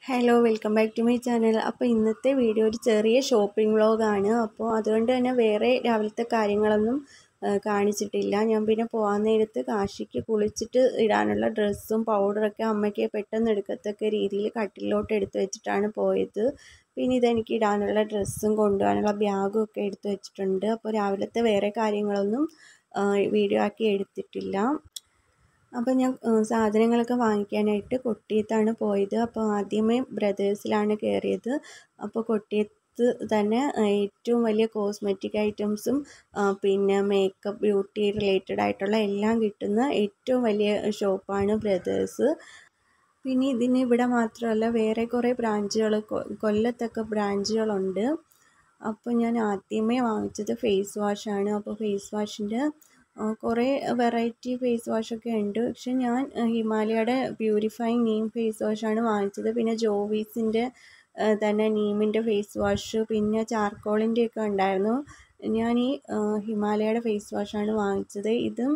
hello welcome back to my channel അപ്പോൾ ഇന്നത്തെ video ഒരു ചെറിയ ഷോപ്പിംഗ് വ്ളോഗാണ് അപ്പോൾ അതുകൊണ്ട് തന്നെ വേറെ രാവിലത്തെ കാര്യങ്ങളൊന്നും ആ, കാണിച്ചിട്ടില്ല ഞാൻ പിന്നെ പോകാൻ നേരത്ത് കാശിക്ക് കുളിച്ചിട്ട് ഇടാനുള്ള ഡ്രസ്സും പൗഡറൊക്കെ അമ്മയ്ക്ക് പെട്ടെന്ന് എടുക്കത്തക്ക രീതിയിൽ കട്ടിലോട്ട് എടുത്ത് വെച്ചിട്ടാണ് പോയത് പിന്നെ ഇതെനിക്ക് ഇടാനുള്ള ഡ്രസ്സും കൊണ്ടുപോകാനുള്ള ബാഗും ഒക്കെ എടുത്ത് വെച്ചിട്ടുണ്ട് അപ്പോൾ രാവിലത്തെ വേറെ കാര്യങ്ങളൊന്നും ആ, വീഡിയോ ആക്കി എടുത്തിട്ടില്ല അപ്പോൾ ഞാൻ ആ, സാധനങ്ങളൊക്കെ വാങ്ങിക്കാനായിട്ട് കൊട്ടിയത്താണ് പോയത് അപ്പോൾ ആദ്യമേ ബ്രദേഴ്സിലാണ് കയറിയത് അപ്പോൾ കൊട്ടിയത്ത് തന്നെ ആ, ഏറ്റവും വലിയ കോസ്മെറ്റിക് ഐറ്റംസും ആ, പിന്നെ മേക്കപ്പ് ബ്യൂട്ടി റിലേറ്റഡ് ആയിട്ടുള്ള എല്ലാം കിട്ടുന്ന ഏറ്റവും വലിയ ഷോപ്പാണ് ബ്രദേഴ്സ് പിന്നെ ഇതിന് ഇവിടെ മാത്രമല്ല വേറെ കുറേ ബ്രാഞ്ചുകൾ കൊല്ലത്തൊക്കെ ബ്രാഞ്ചുകളുണ്ട് അപ്പോൾ ഞാൻ ആദ്യമേ വാങ്ങിച്ചത് ഫേസ് വാഷാണ് അപ്പോൾ ഫേസ് വാഷിൻ്റെ കുറേ വെറൈറ്റി ഫേസ് വാഷൊക്കെ ഉണ്ട് പക്ഷെ ഞാൻ ആ, ഹിമാലയയുടെ പ്യൂരിഫൈങ് നീം ഫേസ് വാഷാണ് വാങ്ങിച്ചത് പിന്നെ ജോവീസിൻ്റെ ആ, തന്നെ നീമിൻ്റെ ഫേസ് വാഷ് പിന്നെ ചാർക്കോളിൻ്റെ ഒക്കെ ഉണ്ടായിരുന്നു ഞാൻ ഈ ആ, ഹിമാലയയുടെ ഫേസ് വാഷാണ് വാങ്ങിച്ചത് ഇതും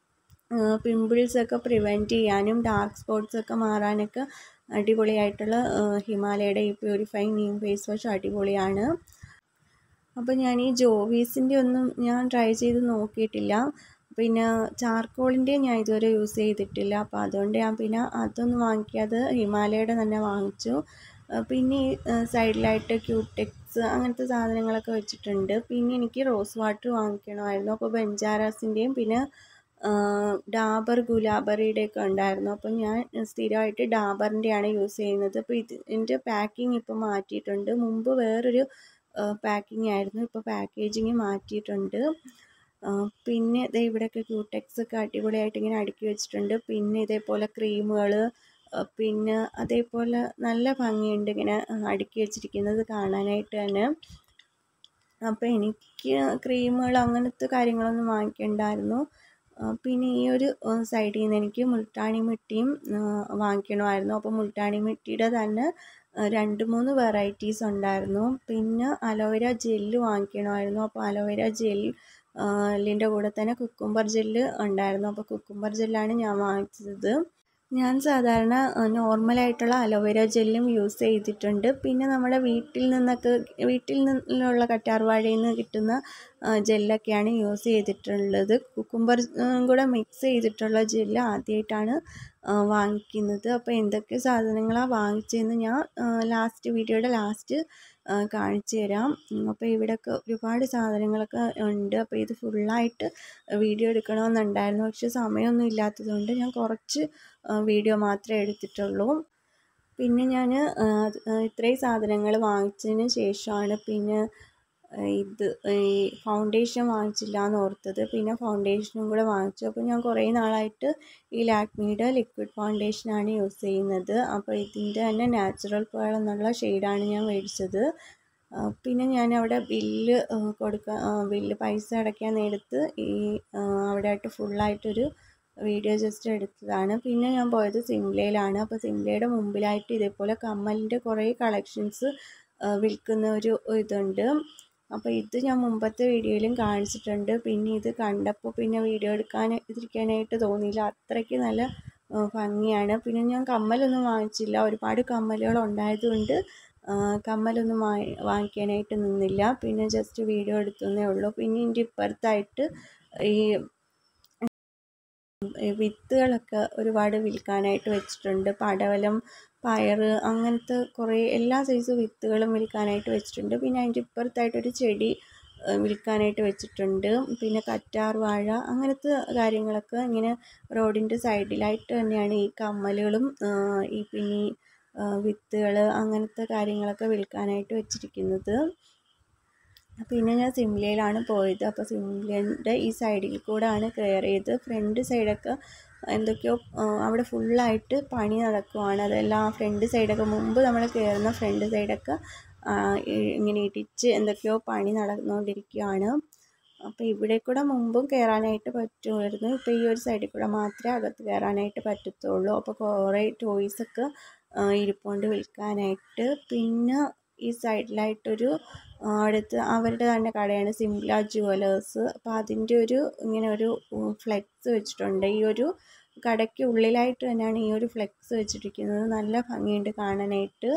പിമ്പിൾസ് ഒക്കെ പ്രിവെൻറ്റ് ചെയ്യാനും ഡാർക്ക് സ്പോട്ട്സ് ഒക്കെ മാറാനൊക്കെ അടിപൊളിയായിട്ടുള്ള ആ, ഹിമാലയയുടെ ഈ പ്യൂരിഫൈങ് നീം ഫേസ് വാഷ് അടിപൊളിയാണ് അപ്പോൾ ഞാൻ ഈ ജോവീസിൻ്റെ ഒന്നും ഞാൻ ട്രൈ ചെയ്ത് നോക്കിയിട്ടില്ല പിന്നെ ചാർക്കോളിൻ്റെ ഞാൻ ഇതുവരെ യൂസ് ചെയ്തിട്ടില്ല അപ്പോൾ അതുകൊണ്ട് ഞാൻ പിന്നെ അതൊന്നും വാങ്ങിക്കാതെ ഹിമാലയയുടെ തന്നെ വാങ്ങിച്ചു ആ, പിന്നെ ഈ സൈഡിലായിട്ട് ക്യൂടെക്സ് അങ്ങനത്തെ സാധനങ്ങളൊക്കെ വെച്ചിട്ടുണ്ട് പിന്നെ എനിക്ക് റോസ് വാട്ടർ വാങ്ങിക്കണമായിരുന്നു അപ്പോൾ ബെഞ്ചാറാസിൻ്റെയും പിന്നെ ആ, ഡാബർ ഗുലാബറിയുടെ ഒക്കെ ഉണ്ടായിരുന്നു അപ്പോൾ ഞാൻ സ്ഥിരമായിട്ട് ഡാബറിൻ്റെയാണ് യൂസ് ചെയ്യുന്നത് അപ്പോൾ ഇതിൻ്റെ പാക്കിംഗ് ഇപ്പോൾ മാറ്റിയിട്ടുണ്ട് മുമ്പ് വേറൊരു പാക്കിംഗ് ആയിരുന്നു ഇപ്പോൾ പാക്കേജിങ് മാറ്റിയിട്ടുണ്ട് ആ, പിന്നെ ദേ ഇവിടെയൊക്കെ ക്യൂടെക്സ് ഒക്കെ അടിപൊളിയായിട്ട് ഇങ്ങനെ അടുക്കി വെച്ചിട്ടുണ്ട് പിന്നെ ഇതേപോലെ ക്രീമുകൾ പിന്നെ അതേപോലെ നല്ല ഭംഗിയുണ്ട് ഇങ്ങനെ അടുക്കി വെച്ചിരിക്കുന്നത് കാണാനായിട്ട് തന്നെ അപ്പോൾ എനിക്ക് ക്രീമുകൾ അങ്ങനത്തെ കാര്യങ്ങളൊന്നും വാങ്ങിക്കണ്ടായിരുന്നു ആ, പിന്നെ ഈ ഒരു സൈഡിൽ നിന്ന് എനിക്ക് മുൾട്ടാണി മിട്ടിയും ആ, വാങ്ങിക്കണമായിരുന്നു അപ്പോൾ മുൾട്ടാണി മിട്ടിയുടെ തന്നെ ആ, രണ്ട് മൂന്ന് വെറൈറ്റീസ് ഉണ്ടായിരുന്നു പിന്നെ അലോവേര ജെല്ല് വാങ്ങിക്കണമായിരുന്നു അപ്പോൾ അലോവേര ജെൽ ലിൻ്റെ കൂടെ തന്നെ കുക്കുംബർ ജെല്ല് ഉണ്ടായിരുന്നു അപ്പോൾ കുക്കുംബർ ജെല്ലാണ് ഞാൻ വാങ്ങിച്ചത് ഞാൻ സാധാരണ നോർമലായിട്ടുള്ള അലോവേര ജെല്ലും യൂസ് ചെയ്തിട്ടുണ്ട് പിന്നെ നമ്മുടെ വീട്ടിൽ നിന്നൊക്കെ വീട്ടിൽ നിന്നുള്ള കറ്റാർവാഴയിൽ നിന്ന് കിട്ടുന്ന ആ, ജെല്ലൊക്കെയാണ് യൂസ് ചെയ്തിട്ടുള്ളത് കുക്കുംബർ കൂടെ മിക്സ് ചെയ്തിട്ടുള്ള ജെല്ല് ആദ്യമായിട്ടാണ് ആ, വാങ്ങിക്കുന്നത് അപ്പോൾ എന്തൊക്കെ സാധനങ്ങളാണ് വാങ്ങിച്ചതെന്ന് ഞാൻ ലാസ്റ്റ് വീഡിയോയുടെ ലാസ്റ്റ് കാണിച്ചു തരാം ഉം, അപ്പോൾ ഇവിടെയൊക്കെ ഒരുപാട് സാധനങ്ങളൊക്കെ ഉണ്ട് അപ്പോൾ ഇത് ഫുള്ളായിട്ട് വീഡിയോ എടുക്കണമെന്നുണ്ടായിരുന്നു പക്ഷെ സമയമൊന്നും ഇല്ലാത്തതുകൊണ്ട് ഞാൻ കുറച്ച് വീഡിയോ മാത്രമേ എടുത്തിട്ടുള്ളൂ പിന്നെ ഞാൻ ഇത്രയും സാധനങ്ങൾ വാങ്ങിച്ചതിന് ശേഷമാണ് പിന്നെ ആ, ഇത് ഈ ഫൗണ്ടേഷൻ വാങ്ങിച്ചില്ല എന്ന് ഓർത്തത് പിന്നെ ഫൗണ്ടേഷനും കൂടെ വാങ്ങിച്ചു അപ്പോൾ ഞാൻ കുറേ നാളായിട്ട് ഈ ലാക്മിയുടെ ലിക്വിഡ് ഫൗണ്ടേഷനാണ് യൂസ് ചെയ്യുന്നത് അപ്പോൾ ഇതിൻ്റെ തന്നെ നാച്ചുറൽ പേൾ എന്നുള്ള ഷെയ്ഡാണ് ഞാൻ മേടിച്ചത് ആ, പിന്നെ ഞാൻ അവിടെ ബില്ല് കൊടുക്കാൻ ബില്ല് പൈസ അടയ്ക്കാൻ നേരത്ത് ഈ ആ, അവിടെ ആയിട്ട് ഫുള്ളായിട്ടൊരു വീഡിയോ ജസ്റ്റ് എടുത്തതാണ് പിന്നെ ഞാൻ പോയത് സിംലയിലാണ് അപ്പോൾ സിംലയുടെ മുമ്പിലായിട്ട് ഇതേപോലെ കമ്മലിൻ്റെ കുറേ കളക്ഷൻസ് വിൽക്കുന്ന ഒരു ഇതുണ്ട് അപ്പോൾ ഇത് ഞാൻ മുമ്പത്തെ വീഡിയോയിലും കാണിച്ചിട്ടുണ്ട് പിന്നെ ഇത് കണ്ടപ്പോൾ പിന്നെ വീഡിയോ എടുക്കാൻ ഇരിക്കാനായിട്ട് തോന്നിയില്ല അത്രയ്ക്ക് നല്ല ആ, ഭംഗിയാണ് പിന്നെ ഞാൻ കമ്മലൊന്നും വാങ്ങിച്ചില്ല ഒരുപാട് കമ്മലുകൾ ഉണ്ടായതുകൊണ്ട് ആ, കമ്മലൊന്നും വാങ്ങി വാങ്ങിക്കാനായിട്ട് നിന്നില്ല പിന്നെ ജസ്റ്റ് വീഡിയോ എടുത്തതേ ഉള്ളൂ പിന്നെ ഇതിൻ്റെ ഇപ്പുറത്തായിട്ട് ഈ ഈ വിത്തുകളൊക്കെ ഒരുപാട് വിൽക്കാനായിട്ട് വെച്ചിട്ടുണ്ട് പടവലം പയർ അങ്ങനത്തെ കുറേ എല്ലാ സൈസ് വിത്തുകളും വിൽക്കാനായിട്ട് വെച്ചിട്ടുണ്ട് പിന്നെ അതിൻ്റെ ഇപ്പുറത്തായിട്ടൊരു ചെടി ഏ, വിൽക്കാനായിട്ട് വെച്ചിട്ടുണ്ട് പിന്നെ കറ്റാർ വാഴ അങ്ങനത്തെ കാര്യങ്ങളൊക്കെ ഇങ്ങനെ റോഡിൻ്റെ സൈഡിലായിട്ട് തന്നെയാണ് ഈ കമ്മലുകളും ആ, ഈ പിന്നെ വിത്തുകൾ അങ്ങനത്തെ കാര്യങ്ങളൊക്കെ വിൽക്കാനായിട്ട് വെച്ചിരിക്കുന്നത് പിന്നെ ഞാൻ സിംലയിലാണ് പോയത് അപ്പോൾ സിംലയുടെ ഈ സൈഡിൽ കൂടെയാണ് കയറിയത് ഫ്രണ്ട് സൈഡൊക്കെ എന്തൊക്കെയോ ആ, അവിടെ ഫുള്ളായിട്ട് പണി നടക്കുവാണ് അതെല്ലാം ആ ഫ്രണ്ട് സൈഡൊക്കെ മുമ്പ് നമ്മൾ കയറുന്ന ഫ്രണ്ട് സൈഡൊക്കെ ആ, ഇ- ഇങ്ങനെ ഇടിച്ച് എന്തൊക്കെയോ പണി നടന്നുകൊണ്ടിരിക്കുകയാണ് അപ്പോൾ ഇവിടെ കൂടെ മുമ്പും കയറാനായിട്ട് പറ്റുമായിരുന്നു ഇപ്പോൾ ഈ ഒരു സൈഡിൽ കൂടെ മാത്രമേ അകത്ത് കയറാനായിട്ട് പറ്റത്തുള്ളൂ അപ്പോൾ കുറേ ടോയ്സൊക്കെ ഇരിപ്പുണ്ട് വിൽക്കാനായിട്ട് പിന്നെ ഈ സൈഡിലായിട്ടൊരു ആ, അടുത്ത് അവരുടെ തന്നെ കടയാണ് സിംല ജുവലേഴ്സ് അപ്പോൾ അതിൻ്റെ ഒരു ഇങ്ങനെ ഒരു ഫ്ലെക്സ് വെച്ചിട്ടുണ്ട് ഈ ഒരു കടയ്ക്ക് ഉള്ളിലായിട്ട് തന്നെയാണ് ഈ ഒരു ഫ്ലെക്സ് വെച്ചിരിക്കുന്നത് നല്ല ഭംഗിയുണ്ട് കാണാനായിട്ട്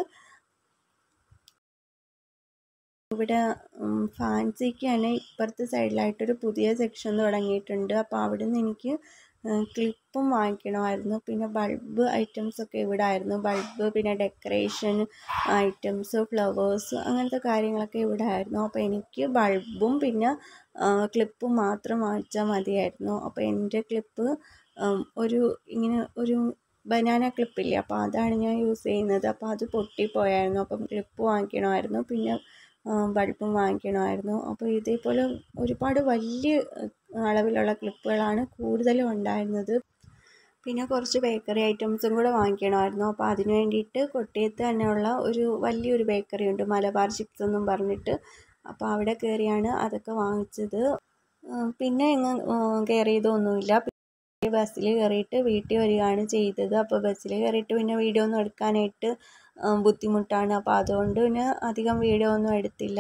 ഇവിടെ ഫാൻസിക്ക് തന്നെ ഇപ്പുറത്തെ സൈഡിലായിട്ടൊരു പുതിയ സെക്ഷൻ തുടങ്ങിയിട്ടുണ്ട് അപ്പോൾ അവിടെ നിന്ന് എനിക്ക് ക്ലിപ്പും വാങ്ങിക്കണമായിരുന്നു പിന്നെ ബൾബ് ഐറ്റംസ് ഒക്കെ ഇവിടെ ആയിരുന്നു ബൾബ് പിന്നെ ഡെക്കറേഷൻ ഐറ്റംസ് ഫ്ലവേഴ്സ് അങ്ങനത്തെ കാര്യങ്ങളൊക്കെ ഇവിടെ ആയിരുന്നു അപ്പോൾ എനിക്ക് ബൾബും പിന്നെ ക്ലിപ്പും മാത്രം വാങ്ങിച്ചാൽ മതിയായിരുന്നു അപ്പോൾ എൻ്റെ ക്ലിപ്പ് ഒരു ഇങ്ങനെ ഒരു ബനാന ക്ലിപ്പില്ലേ അപ്പോൾ അതാണ് ഞാൻ യൂസ് ചെയ്യുന്നത് അപ്പോൾ അത് പൊട്ടിപ്പോയായിരുന്നു അപ്പം ക്ലിപ്പ് വാങ്ങിക്കണമായിരുന്നു പിന്നെ ബൾബും വാങ്ങിക്കണമായിരുന്നു അപ്പോൾ ഇതേപോലെ ഒരുപാട് വലിയ അളവിലുള്ള ക്ലിപ്പുകളാണ് കൂടുതലും ഉണ്ടായിരുന്നത് പിന്നെ കുറച്ച് ബേക്കറി ഐറ്റംസും കൂടെ വാങ്ങിക്കണമായിരുന്നു അപ്പോൾ അതിന് വേണ്ടിയിട്ട് കൊട്ടിയത്ത് തന്നെയുള്ള ഒരു വലിയൊരു ബേക്കറി ഉണ്ട് മലബാർ ചിപ്സ് എന്നും പറഞ്ഞിട്ട് അപ്പോൾ അവിടെ കയറിയാണ് അതൊക്കെ വാങ്ങിച്ചത് പിന്നെ എങ്ങ് കയറിയതൊന്നുമില്ല ബസ്സിൽ കയറിയിട്ട് വീട്ടിൽ വരികയാണ് ചെയ്തത് അപ്പോൾ ബസ്സിൽ കയറിയിട്ട് പിന്നെ വീഡിയോ ഒന്നും എടുക്കാനായിട്ട് ബുദ്ധിമുട്ടാണ് അപ്പോൾ അതുകൊണ്ട് പിന്നെ അധികം വീഡിയോ ഒന്നും എടുത്തില്ല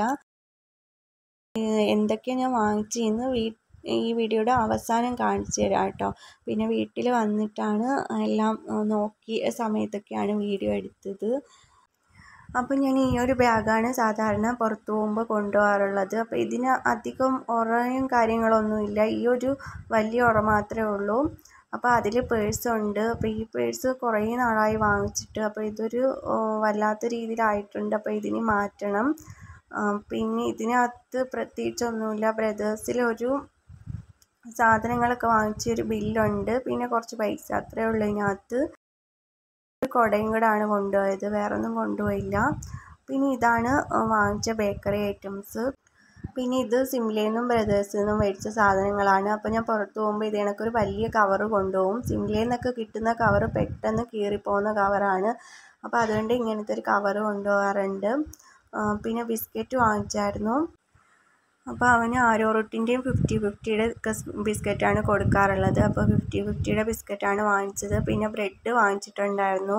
എന്തൊക്കെയാണ് ഞാൻ വാങ്ങിച്ചതെന്ന് വീ ഈ വീഡിയോയുടെ അവസാനം കാണിച്ചു തരാം കേട്ടോ പിന്നെ വീട്ടിൽ വന്നിട്ടാണ് എല്ലാം നോക്കിയ സമയത്തൊക്കെയാണ് വീഡിയോ എടുത്തത് അപ്പോൾ ഞാൻ ഈ ഒരു ബാഗാണ് സാധാരണ പുറത്ത് പോകുമ്പോൾ കൊണ്ടുപോകാറുള്ളത് അപ്പോൾ ഇതിന് അധികം ഉറയും കാര്യങ്ങളൊന്നുമില്ല ഈ ഒരു വലിയ ഉറ മാത്രമേ ഉള്ളൂ അപ്പോൾ അതിൽ പേഴ്സുണ്ട് അപ്പോൾ ഈ പേഴ്സ് കുറേ നാളായി വാങ്ങിച്ചിട്ട് അപ്പോൾ ഇതൊരു വല്ലാത്ത രീതിയിലായിട്ടുണ്ട് അപ്പോൾ ഇതിന് മാറ്റണം പിന്നെ ഇതിനകത്ത് പ്രത്യേകിച്ചൊന്നുമില്ല ബ്രദേഴ്സിലൊരു സാധനങ്ങളൊക്കെ വാങ്ങിച്ച ഒരു ബില്ലുണ്ട് പിന്നെ കുറച്ച് പൈസ അത്രയേ ഉള്ളൂ ഇതിനകത്ത് ഒരു കുടയും കൂടെ ആണ് കൊണ്ടുപോയത് വേറെ ഒന്നും കൊണ്ടുപോയില്ല പിന്നെ ഇതാണ് വാങ്ങിച്ച ബേക്കറി ഐറ്റംസ് പിന്നെ ഇത് സിംലയിൽ നിന്നും ബ്രദേഴ്സിൽ നിന്നും മേടിച്ച സാധനങ്ങളാണ് അപ്പോൾ ഞാൻ പുറത്ത് പോകുമ്പോൾ ഇത് കണക്കൊരു വലിയ കവറ് കൊണ്ടുപോകും സിംലയിൽ നിന്നൊക്കെ കിട്ടുന്ന കവറ് പെട്ടെന്ന് കീറിപ്പോകുന്ന കവറാണ് അപ്പോൾ അതുകൊണ്ട് ഇങ്ങനത്തെ ഒരു കവറ് കൊണ്ടുപോകാറുണ്ട് പിന്നെ ബിസ്ക്കറ്റ് വാങ്ങിച്ചായിരുന്നു അപ്പോൾ അവന് ആരോ റൂട്ടിൻ്റെയും ഫിഫ്റ്റി ഫിഫ്റ്റിയുടെ ബിസ്ക്കറ്റാണ് കൊടുക്കാറുള്ളത് അപ്പോൾ ഫിഫ്റ്റി ഫിഫ്റ്റിയുടെ ബിസ്ക്കറ്റാണ് വാങ്ങിച്ചത് പിന്നെ ബ്രെഡ് വാങ്ങിച്ചിട്ടുണ്ടായിരുന്നു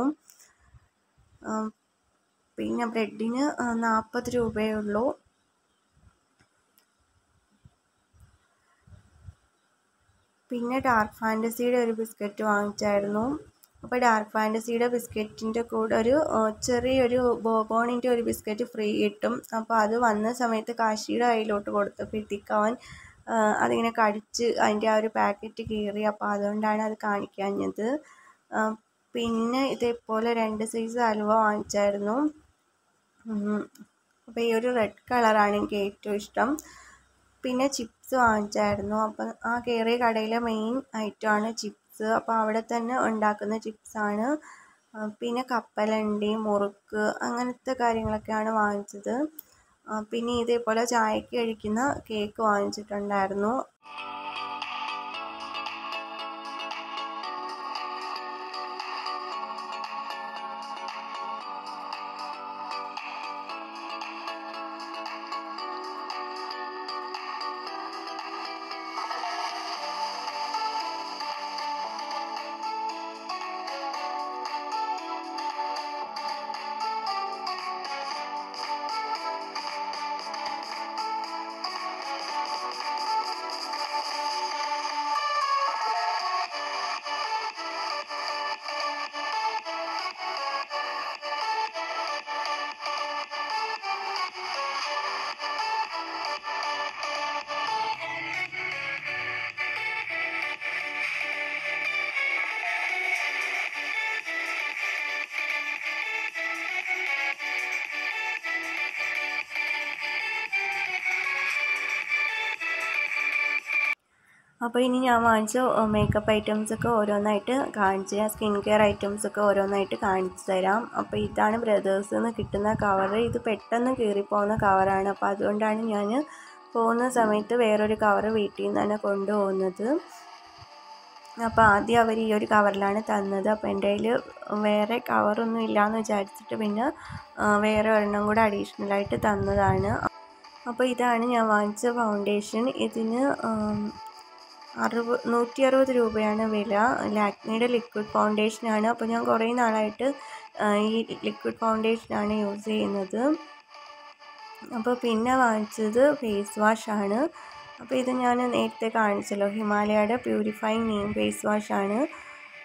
പിന്നെ ബ്രെഡിന് നാൽപ്പത് രൂപയേ ഉള്ളൂ പിന്നെ ഡാർക്ക് ഫാൻറ്റസിയുടെ ഒരു ബിസ്ക്കറ്റ് വാങ്ങിച്ചായിരുന്നു അപ്പോൾ ഡാർക്ക് ഫാൻറ്റസിയുടെ ബിസ്ക്കറ്റിൻ്റെ കൂടെ ഒരു ചെറിയൊരു ബോബോണിൻ്റെ ഒരു ബിസ്ക്കറ്റ് ഫ്രീ കിട്ടും അപ്പോൾ അത് വന്ന സമയത്ത് കാശിയുടെ കയ്യിലോട്ട് കൊടുത്തപ്പോഴത്തേക്ക് അവൻ അതിങ്ങനെ കടിച്ച് അതിൻ്റെ ആ ഒരു പാക്കറ്റ് കീറി അപ്പോൾ അതുകൊണ്ടാണ് അത് കാണിക്കാഞ്ഞത് പിന്നെ ഇതേപോലെ രണ്ട് സൈസ് ഹലുവ വാങ്ങിച്ചായിരുന്നു അപ്പോൾ ഈ ഒരു റെഡ് കളറാണ് എനിക്ക് ഏറ്റവും ഇഷ്ടം പിന്നെ ചിപ്സ് വാങ്ങിച്ചായിരുന്നു അപ്പം ആ കയറിയ കടയിലെ മെയിൻ ഐറ്റമാണ് ചിപ്സ് അപ്പോൾ അവിടെ തന്നെ ഉണ്ടാക്കുന്ന ചിപ്സാണ് പിന്നെ കപ്പലണ്ടി മുറുക്ക് അങ്ങനത്തെ കാര്യങ്ങളൊക്കെയാണ് വാങ്ങിച്ചത് പിന്നെ ഇതേപോലെ ചായക്ക് കഴിക്കുന്ന കേക്ക് വാങ്ങിച്ചിട്ടുണ്ടായിരുന്നു അപ്പോൾ ഇനി ഞാൻ വാങ്ങിച്ച മേക്കപ്പ് ഐറ്റംസൊക്കെ ഓരോന്നായിട്ട് കാണിച്ച് തരാം സ്കിൻ കെയർ ഐറ്റംസൊക്കെ ഓരോന്നായിട്ട് കാണിച്ചു തരാം അപ്പോൾ ഇതാണ് ബ്രദേഴ്സിൽ നിന്ന് കിട്ടുന്ന കവർ ഇത് പെട്ടെന്ന് കീറിപ്പോകുന്ന കവറാണ് അപ്പോൾ അതുകൊണ്ടാണ് ഞാൻ പോകുന്ന സമയത്ത് വേറൊരു കവർ വീട്ടിൽ നിന്ന് തന്നെ കൊണ്ടുപോകുന്നത് അപ്പോൾ ആദ്യം അവർ ഈ ഒരു കവറിലാണ് തന്നത് അപ്പോൾ എൻ്റെ കയ്യിൽ വേറെ കവറൊന്നും ഇല്ലയെന്ന് വിചാരിച്ചിട്ട് പിന്നെ വേറെ ഒരെണ്ണം കൂടെ അഡീഷണലായിട്ട് തന്നതാണ് അപ്പോൾ ഇതാണ് ഞാൻ വാങ്ങിച്ച ഫൗണ്ടേഷൻ ഇതിന് അറുപത് നൂറ്റി അറുപത് രൂപയാണ് വില ലാക്മിയുടെ ലിക്വിഡ് ഫൗണ്ടേഷനാണ് അപ്പോൾ ഞാൻ കുറേ നാളായിട്ട് ഈ ലിക്വിഡ് ഫൗണ്ടേഷനാണ് യൂസ് ചെയ്യുന്നത് അപ്പോൾ പിന്നെ വാങ്ങിച്ചത് ഫേസ് വാഷാണ് അപ്പോൾ ഇത് ഞാൻ നേരത്തെ കാണിച്ചല്ലോ ഹിമാലയയുടെ പ്യൂരിഫൈങ് നീം ഫേസ് വാഷാണ്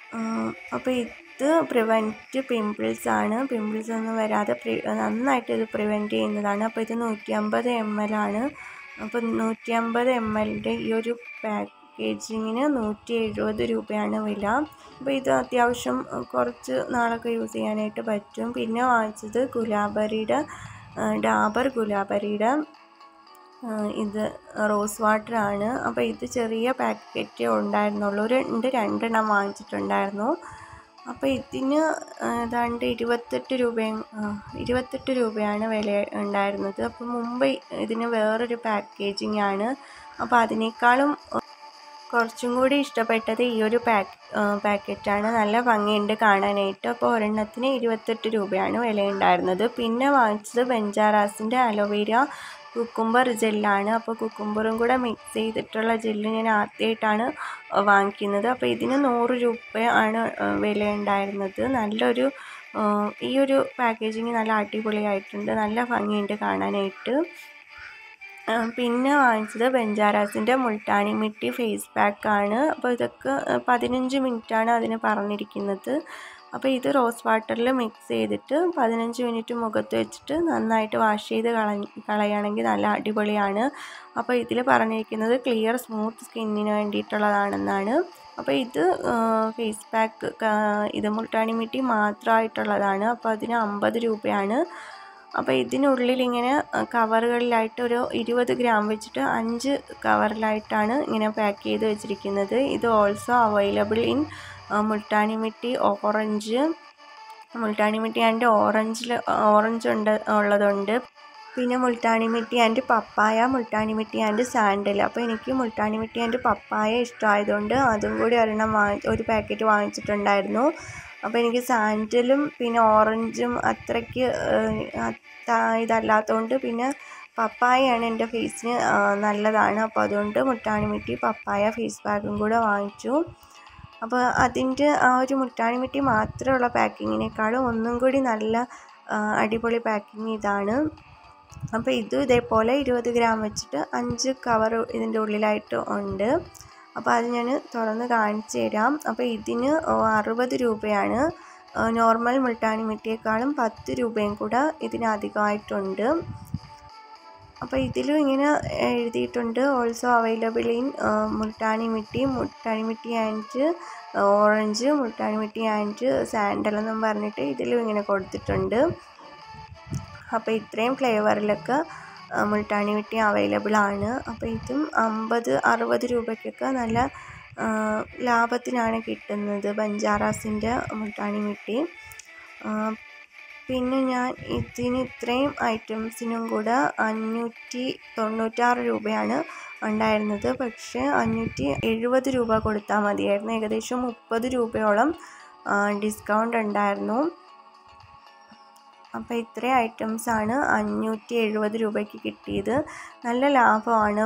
അപ്പോൾ ഇത് പ്രിവെൻറ്റ് പിമ്പിൾസ് ആണ് പിമ്പിൾസ് ഒന്നും വരാതെ പ്രി നന്നായിട്ട് ഇത് പ്രിവെൻറ്റ് ചെയ്യുന്നതാണ് അപ്പോൾ ഇത് നൂറ്റി അമ്പത് എം എൽ ആണ് അപ്പോൾ നൂറ്റി അമ്പത് എം എല്ലിൻ്റെ ഈ ഒരു പാക്കേജിങ്ങിന് നൂറ്റി എഴുപത് രൂപയാണ് വില അപ്പോൾ ഇത് അത്യാവശ്യം കുറച്ച് നാളൊക്കെ യൂസ് ചെയ്യാനായിട്ട് പറ്റും പിന്നെ വാങ്ങിച്ചത് ഗുലാബരിയുടെ ഡാബർ ഗുലാബരിയുടെ ഇത് റോസ് വാട്ടർ ആണ് അപ്പോൾ ഇത് ചെറിയ പാക്കറ്റേ ഉണ്ടായിരുന്നുള്ളൂ ഒരു രണ്ട് രണ്ടെണ്ണം വാങ്ങിച്ചിട്ടുണ്ടായിരുന്നു അപ്പോൾ ഇതിന് ഏതാണ്ട് ഇരുപത്തെട്ട് രൂപയും ഇരുപത്തെട്ട് രൂപയാണ് വില ഉണ്ടായിരുന്നത് അപ്പോൾ മുമ്പ് ഇതിന് വേറൊരു പാക്കേജിംഗ് ആണ് അപ്പോൾ അതിനേക്കാളും കുറച്ചും കൂടി ഇഷ്ടപ്പെട്ടത് ഈ ഒരു പാക്ക് പാക്കറ്റാണ് നല്ല ഭംഗിയുണ്ട് കാണാനായിട്ട് അപ്പോൾ ഒരെണ്ണത്തിന് ഇരുപത്തെട്ട് രൂപയാണ് വിലയുണ്ടായിരുന്നത് പിന്നെ വാങ്ങിച്ചത് ബെഞ്ചാറാസിൻ്റെ അലോവേര കുക്കുംബർ ജെല്ലാണ് അപ്പോൾ കുക്കുംബറും കൂടെ മിക്സ് ചെയ്തിട്ടുള്ള ജെല്ല് ഞാൻ ആദ്യമായിട്ടാണ് വാങ്ങിക്കുന്നത് അപ്പോൾ ഇതിന് നൂറ് രൂപ ആണ് വില ഉണ്ടായിരുന്നത് നല്ലൊരു ഈ ഒരു പാക്കേജിങ് നല്ല അടിപൊളിയായിട്ടുണ്ട് നല്ല ഭംഗിയുണ്ട് കാണാനായിട്ട് പിന്നെ വാങ്ങിച്ചത് ബെഞ്ചാറാസിൻ്റെ മുൾട്ടാണി മിട്ടി ഫേസ് പാക്കാണ് അപ്പോൾ ഇതൊക്കെ പതിനഞ്ച് മിനിറ്റാണ് അതിന് പറഞ്ഞിരിക്കുന്നത് അപ്പോൾ ഇത് റോസ് വാട്ടറിൽ മിക്സ് ചെയ്തിട്ട് പതിനഞ്ച് മിനിറ്റ് മുഖത്ത് വെച്ചിട്ട് നന്നായിട്ട് വാഷ് ചെയ്ത് കള കളയുകയാണെങ്കിൽ നല്ല അടിപൊളിയാണ് അപ്പോൾ ഇതിൽ പറഞ്ഞിരിക്കുന്നത് ക്ലിയർ സ്മൂത്ത് സ്കിന്നിന് വേണ്ടിയിട്ടുള്ളതാണെന്നാണ് അപ്പോൾ ഇത് ഫേസ് പാക്ക് ഇത് മുൾട്ടാണി മിട്ടി മാത്രമായിട്ടുള്ളതാണ് അപ്പോൾ അതിന് അമ്പത് രൂപയാണ് അപ്പോൾ ഇതിനുള്ളിൽ ഇങ്ങനെ കവറുകളിലായിട്ട് ഒരു ഇരുപത് ഗ്രാം വെച്ചിട്ട് അഞ്ച് കവറിലായിട്ടാണ് ഇങ്ങനെ പാക്ക് ചെയ്ത് വെച്ചിരിക്കുന്നത് ഇത് also available in Multani mitti orange Multani mitti and ഓറഞ്ചിൽ ഓറഞ്ച് ഉണ്ട് ഉള്ളതുണ്ട് പിന്നെ Multani mitti and papaya Multani mitti and sandal അപ്പോൾ എനിക്ക് മുൾട്ടാണി മിട്ടി ആൻഡ് പപ്പായ ഇഷ്ടമായതുകൊണ്ട് അതും കൂടി ഒരെണ്ണം വാങ്ങി ഒരു പാക്കറ്റ് വാങ്ങിച്ചിട്ടുണ്ടായിരുന്നു അപ്പോൾ എനിക്ക് സാൻഡലും പിന്നെ ഓറഞ്ചും അത്രയ്ക്ക് ഇതല്ലാത്തതുകൊണ്ട് പിന്നെ പപ്പായയാണ് എൻ്റെ ഫേസിന് നല്ലതാണ് അപ്പോൾ അതുകൊണ്ട് മുട്ടാണി മിട്ടി പപ്പായ ഫേസ് പാക്കും കൂടെ വാങ്ങിച്ചു അപ്പോൾ അതിൻ്റെ ആ ഒരു മുട്ടാണി മിട്ടി മാത്രമുള്ള പാക്കിങ്ങിനേക്കാളും ഒന്നും കൂടി നല്ല അടിപൊളി പാക്കിങ് ഇതാണ് അപ്പോൾ ഇതും ഇതേപോലെ ഇരുപത് ഗ്രാം വെച്ചിട്ട് അഞ്ച് കവർ ഇതിൻ്റെ ഉള്ളിലായിട്ട് ഉണ്ട് അപ്പോൾ അത് ഞാൻ തുറന്ന് കാണിച്ചു തരാം അപ്പോൾ ഇതിന് അറുപത് രൂപയാണ് നോർമൽ മുൾട്ടാണി മിട്ടിയേക്കാളും പത്ത് രൂപയും കൂടെ ഇതിന് അധികമായിട്ടുണ്ട് അപ്പോൾ ഇതിലും ഇങ്ങനെ എഴുതിയിട്ടുണ്ട് also available in Multani mitti Multani mitti and orange Multani mitti and sandal എന്നും പറഞ്ഞിട്ട് ഇതിലും ഇങ്ങനെ കൊടുത്തിട്ടുണ്ട് അപ്പോൾ ഇത്രയും ഫ്ലേവറിലൊക്കെ മുൾട്ടാണി മിട്ടി അവൈലബിൾ ആണ് അപ്പോൾ ഇതും അമ്പത് അറുപത് രൂപയ്ക്കൊക്കെ നല്ല ലാഭത്തിനാണ് കിട്ടുന്നത് ബഞ്ചാറാസിൻ്റെ മുൾട്ടാണി മിട്ടി പിന്നെ ഞാൻ ഇതിന് ഇത്രയും ഐറ്റംസിനും കൂടെ അഞ്ഞൂറ്റി തൊണ്ണൂറ്റാറ് രൂപയാണ് ഉണ്ടായിരുന്നത് പക്ഷേ അഞ്ഞൂറ്റി എഴുപത് രൂപ കൊടുത്താൽ മതിയായിരുന്നു ഏകദേശം മുപ്പത് രൂപയോളം ഡിസ്കൗണ്ട് ഉണ്ടായിരുന്നു അപ്പോൾ ഇത്രയും ഐറ്റംസാണ് അഞ്ഞൂറ്റി എഴുപത് രൂപയ്ക്ക് കിട്ടിയത് നല്ല ലാഭമാണ്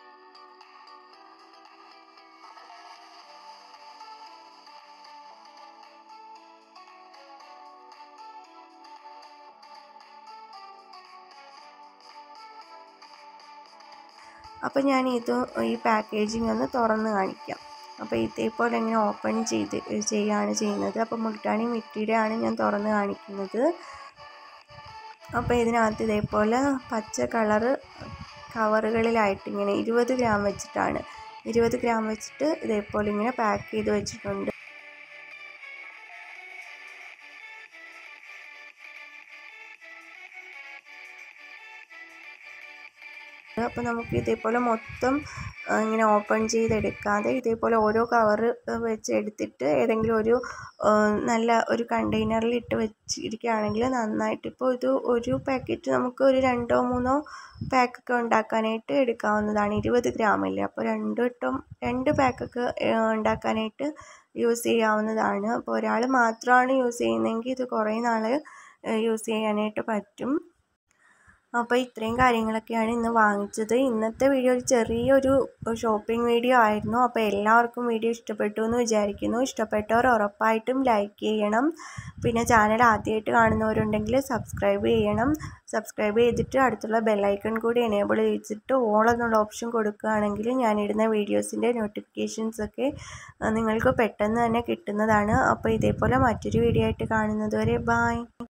അപ്പോൾ ഞാൻ ഇത് ഈ പാക്കേജിംഗ് ഒന്ന് തുറന്ന് കാണിക്കാം അപ്പോൾ ഇതേപോലെ ഇങ്ങനെ ഓപ്പൺ ചെയ്ത് ചെയ്യുകയാണ് ചെയ്യുന്നത് അപ്പോൾ മുൾട്ടാണി മിട്ടിയുടെ ആണ് ഞാൻ തുറന്ന് കാണിക്കുന്നത് അപ്പോൾ ഇതിനകത്ത് ഇതേപോലെ പച്ച കളറ് കവറുകളിലായിട്ട് ഇങ്ങനെ ഇരുപത് ഗ്രാം വെച്ചിട്ടാണ് ഇരുപത് ഗ്രാം വെച്ചിട്ട് ഇതേപോലെ ഇങ്ങനെ പാക്ക് ചെയ്ത് വെച്ചിട്ടുണ്ട് അപ്പോൾ നമുക്ക് ഇതേപോലെ മൊത്തം ഇങ്ങനെ ഓപ്പൺ ചെയ്തെടുക്കാതെ ഇതേപോലെ ഓരോ കവറ് വെച്ച് എടുത്തിട്ട് ഏതെങ്കിലും ഒരു നല്ല ഒരു കണ്ടെയ്നറിൽ ഇട്ട് വെച്ചിരിക്കുകയാണെങ്കിൽ നന്നായിട്ട് ഇപ്പോൾ ഇത് ഒരു പാക്കറ്റ് നമുക്ക് ഒരു രണ്ടോ മൂന്നോ പാക്കൊക്കെ ഉണ്ടാക്കാനായിട്ട് എടുക്കാവുന്നതാണ് ഇരുപത് ഗ്രാമല്ലേ അപ്പോൾ രണ്ട് വട്ടം രണ്ട് പാക്കൊക്കെ ഉണ്ടാക്കാനായിട്ട് യൂസ് ചെയ്യാവുന്നതാണ് അപ്പോൾ ഒരാൾ മാത്രമാണ് യൂസ് ചെയ്യുന്നതെങ്കിൽ ഇത് കുറേ നാൾ യൂസ് ചെയ്യാനായിട്ട് പറ്റും അപ്പോൾ ഇത്രയും കാര്യങ്ങളൊക്കെയാണ് ഇന്ന് വാങ്ങിച്ചത് ഇന്നത്തെ വീഡിയോ ഒരു ചെറിയൊരു ഷോപ്പിംഗ് വീഡിയോ ആയിരുന്നു അപ്പോൾ എല്ലാവർക്കും വീഡിയോ ഇഷ്ടപ്പെട്ടു എന്ന് വിചാരിക്കുന്നു ഇഷ്ടപ്പെട്ടവർ ഉറപ്പായിട്ടും ലൈക്ക് ചെയ്യണം പിന്നെ ചാനൽ ആദ്യമായിട്ട് കാണുന്നവരുണ്ടെങ്കിൽ സബ്സ്ക്രൈബ് ചെയ്യണം സബ്സ്ക്രൈബ് ചെയ്തിട്ട് അടുത്തുള്ള ബെല്ലൈക്കൺ കൂടി എനേബിൾ ചെയ്തിട്ട് ഓൾ എന്നുള്ള ഓപ്ഷൻ കൊടുക്കുകയാണെങ്കിൽ ഞാനിടുന്ന വീഡിയോസിൻ്റെ നോട്ടിഫിക്കേഷൻസ് ഒക്കെ നിങ്ങൾക്ക് പെട്ടെന്ന് തന്നെ കിട്ടുന്നതാണ് അപ്പോൾ ഇതേപോലെ മറ്റൊരു വീഡിയോ ആയിട്ട് കാണുന്നത് വരെ ബായ്